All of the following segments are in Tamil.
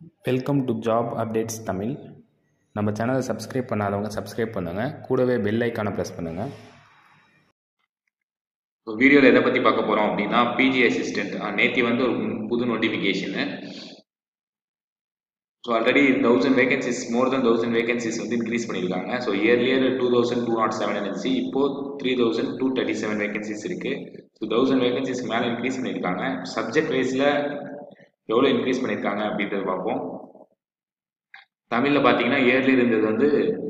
welcome to job updates Tamil நம்ம சேனலை சப்ஸ்கிரைப் பண்ணாதவங்க சப்ஸ்கிரைப் பண்ணுங்கள் கூடவே பெல் ஐக்கானை ப்ரெஸ் பண்ணுங்கள் வீடியோவில் எதை பற்றி பார்க்க போகிறோம் அப்படின்னா பிஜி அசிஸ்டன்ட் நேத்தி வந்து ஒரு புது notification so already thousand vacancies more than thousand vacancies வந்து இன்க்ரீஸ் பண்ணியிருக்காங்க so earlier two thousand two naught seven இருந்துச்சு இப்போ three thousand two thirty seven vacancies இருக்குது ஸோ தௌசண்ட் வேகன்சிஸ் மேலே இன்க்ரீஸ் பண்ணியிருக்காங்க சப்ஜெக்ட் வைஸில் எவ்வளோ இன்க்ரீஸ் பண்ணியிருக்காங்க அப்படின்றத பார்ப்போம் தமிழில் பார்த்தீங்கன்னா இயர்லி இருந்தது வந்து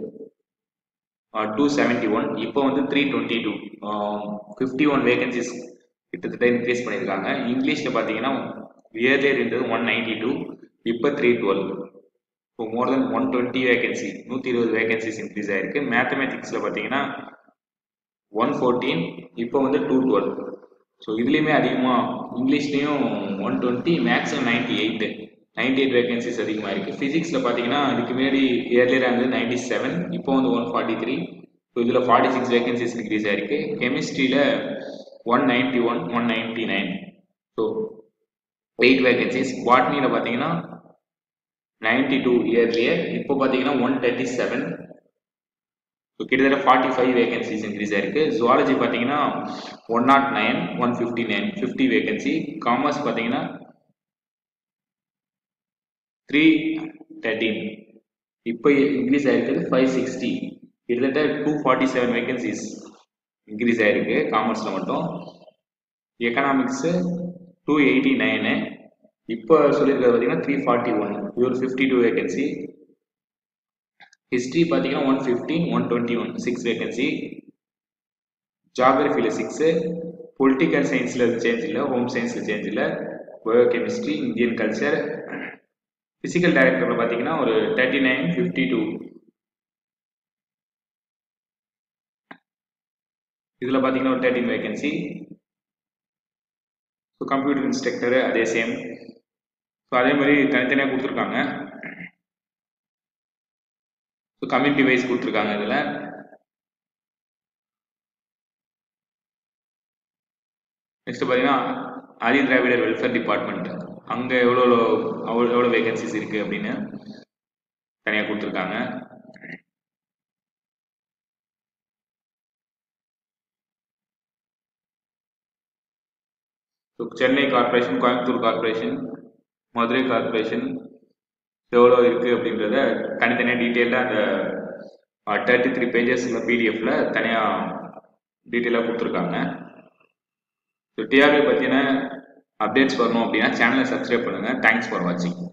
டூ செவன்ட்டி ஒன் இப்போ வந்து three twenty two fifty one vacancies கிட்டத்தட்ட இன்க்ரீஸ் பண்ணியிருக்காங்க இங்கிலீஷில் பார்த்தீங்கன்னா இயர்லி இருந்தது ஒன் நைன்டி டூ இப்போ த்ரீ டுவெல் இப்போ more than one twenty vacancy நூற்றி இருபது வேகன்சிஸ் இன்க்ரீஸ் ஆயிருக்கு மேத்தமேட்டிக்ஸில் பார்த்தீங்கன்னா ஒன் ஃபோர்டீன் இப்போ வந்து டூ டுவெல் ஸோ இதுலேயுமே அதிகமாக இங்கிலீஷ்லேயும் one twenty maximum ninety eight ninety eight vacancies அதிகமாக இருக்குது ஃபிசிக்ஸில் பார்த்தீங்கன்னா இதுக்கு முன்னாடி இயர்லியராக இருந்தது நைன்டி செவன் இப்போ வந்து ஒன் ஃபார்ட்டி த்ரீ ஸோ இதில் ஃபார்ட்டி சிக்ஸ் வேகன்சிஸ் இன்க்ரீஸ் ஆயிருக்கு கெமிஸ்ட்ரியில் one ninety one one ninety nine so eight vacancies பாட்னியில் பார்த்தீங்கன்னா நைன்டி டூ இயர்லியர் இப்போ பார்த்தீங்கன்னா ஒன் தேர்ட்டி செவன் ஸோ கிட்டத்தட்ட ஃபார்ட்டி ஃபைவ் வேகன்சிஸ் இன்க்ரீஸ் ஆயிருக்கு ஜுவாலஜி பார்த்தீங்கன்னா one nought nine one fifty nine fifty vacancy commerce பார்த்தீங்கன்னா த்ரீ தேர்ட்டீன் இப்போ இன்க்ரீஸ் ஆயிருக்குது ஃபைவ் சிக்ஸ்டி கிட்டத்தட்ட two forty seven vacancies increase ஆயிருக்கு காமர்ஸில் மட்டும் எக்கனாமிக்ஸு டூ எயிட்டி நைனு இப்போ சொல்லியிருக்கிறது பார்த்தீங்கன்னா த்ரீ ஃபார்ட்டி ஒன் இது ஒரு ஃபிஃப்டி டூ வேகன்சி ஹிஸ்ட்ரி பார்த்தீங்கன்னா one fifteen one twenty one six vacancy ஜாகிரஃபியில் சிக்ஸு பொலிட்டிக்கல் சயின்ஸில் சேஞ்ச் இல்லை ஹோம் சயின்ஸில் சேஞ்ச் இல்லை பயோகெமிஸ்ட்ரி இந்தியன் கல்ச்சர் ஃபிசிக்கல் டைரக்டரில் பார்த்தீங்கன்னா ஒரு தேர்ட்டி நைன் ஃபிஃப்டி டூ இதில் பார்த்தீங்கன்னா ஒரு thirteen vacancy so computer instructor அதே சேம் ஸோ அதே மாதிரி தனித்தனியாக கொடுத்துருக்காங்க ஸோ கம்யூனிட்டி வைஸ் கொடுத்துருக்காங்க இதில் நெக்ஸ்ட் பார்த்தீங்கன்னா ஆதி திராவிடர் வெல்ஃபேர் டிபார்ட்மெண்ட் அங்கே எவ்வளோ அவ்வளோ எவ்வளோ வேகன்சிஸ் இருக்குது அப்படின்னு தனியாக கொடுத்துருக்காங்க so Chennai corporation Coimbatore corporation Madurai corporation எவ்வளோ இருக்குது அப்படின்றத தனித்தனியாக டீட்டெயிலாக அந்த தேர்ட்டி த்ரீ பேஜஸில் பிடிஎஃப்ல தனியாக டீட்டெயிலாக கொடுத்துருக்காங்க ஸோ டிஆர்பி பற்றின அப்டேட்ஸ் வரணும் அப்படின்னா சேனலை சப்ஸ்கிரைப் பண்ணுங்கள் தேங்க்ஸ் ஃபார் வாட்சிங்